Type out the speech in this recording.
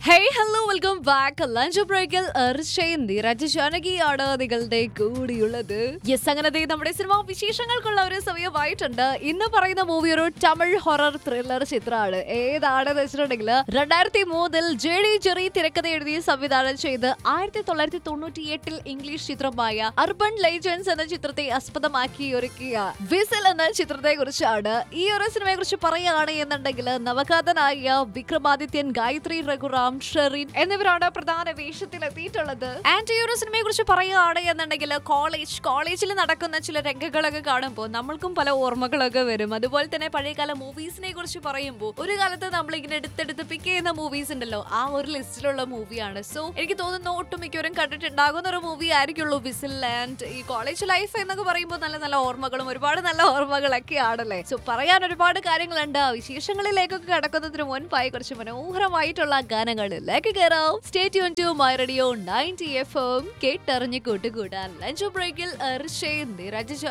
hey hello welcome back lunch ബ്രേക്കിൽ എർഷയും നിരജ ജാനകിയാണ് നിങ്ങളുടെ കൂടിയുള്ളത് യെസ് അങ്ങനെ ദേ നമ്മുടെ സിനിമ വിശേഷങ്ങൾക്കുള്ള ഒരു സമയമായിട്ടുണ്ട് ഇന്ന് പറയുന്ന മൂവി ഒരു തമിഴ് ഹൊറർ ത്രില്ലർ ചിത്രമാണ് ഏതാണെന്ന് വെച്ചിട്ടുണ്ടെങ്കിൽ രണ്ടായിരത്തി മൂന്നിൽ ജെ ഡി ജെറി തിരക്കഥ എഴുതി സംവിധാനം ചെയ്ത് ആയിരത്തി തൊള്ളായിരത്തി തൊണ്ണൂറ്റി എട്ടിൽ ഇംഗ്ലീഷ് ചിത്രമായ അർബൻ ലെജൻസ് എന്ന ചിത്രത്തെ ആസ്പദമാക്കി ഒരുക്കിയ വിസിൽ എന്ന ചിത്രത്തെ കുറിച്ചാണ് ഈ ഒരു സിനിമയെ കുറിച്ച് പറയുകയാണ് എന്നുണ്ടെങ്കിൽ നവകഥനായ വിക്രമാദിത്യൻ ഗായത്രി രഘുറാം ഷെറിൻ എന്നിവരാണ് പ്രധാന വേഷത്തിൽ എത്തിയിട്ടുള്ളത് ആൻഡ് ഈ ഒരു സിനിമയെ കുറിച്ച് പറയുകയാണ് എന്നുണ്ടെങ്കിൽ കോളേജ് കോളേജിൽ നടക്കുന്ന ചില രംഗങ്ങളൊക്കെ കാണുമ്പോൾ നമ്മൾക്കും പല ഓർമ്മകളൊക്കെ വരും അതുപോലെ തന്നെ പഴയകാല മൂവീസിനെ കുറിച്ച് പറയുമ്പോൾ ഒരു കാലത്ത് നമ്മൾ ഇങ്ങനെ എടുത്തെടുത്ത് പിക്ക് ചെയ്യുന്ന മൂവീസ് ഉണ്ടല്ലോ ആ ഒരു ലിസ്റ്റിലുള്ള മൂവിയാണ് സോ എനിക്ക് തോന്നുന്നു ഒട്ടുമിക്കവരും കണ്ടിട്ടുണ്ടാകുന്ന ഒരു മൂവി ആയിരിക്കുള്ളൂ വിസിൽ ആൻഡ് ഈ കോളേജ് ലൈഫ് എന്നൊക്കെ പറയുമ്പോൾ നല്ല നല്ല ഓർമ്മകളും ഒരുപാട് നല്ല ഓർമ്മകളൊക്കെ ആണല്ലേ സോ പറയാൻ ഒരുപാട് കാര്യങ്ങളുണ്ട് ആ വിശേഷങ്ങളിലേക്കൊക്കെ കടക്കുന്നതിന് മുൻപായി കുറച്ച് മനോഹരമായിട്ടുള്ള ഗാനങ്ങളിലേക്ക് കയറാം stay tune to my radio ninety F M കേട്ടറിഞ്ഞ് കൂട്ടുകൂടാൻ ലഞ്ച് ബ്രേക്കിൽ നിരജ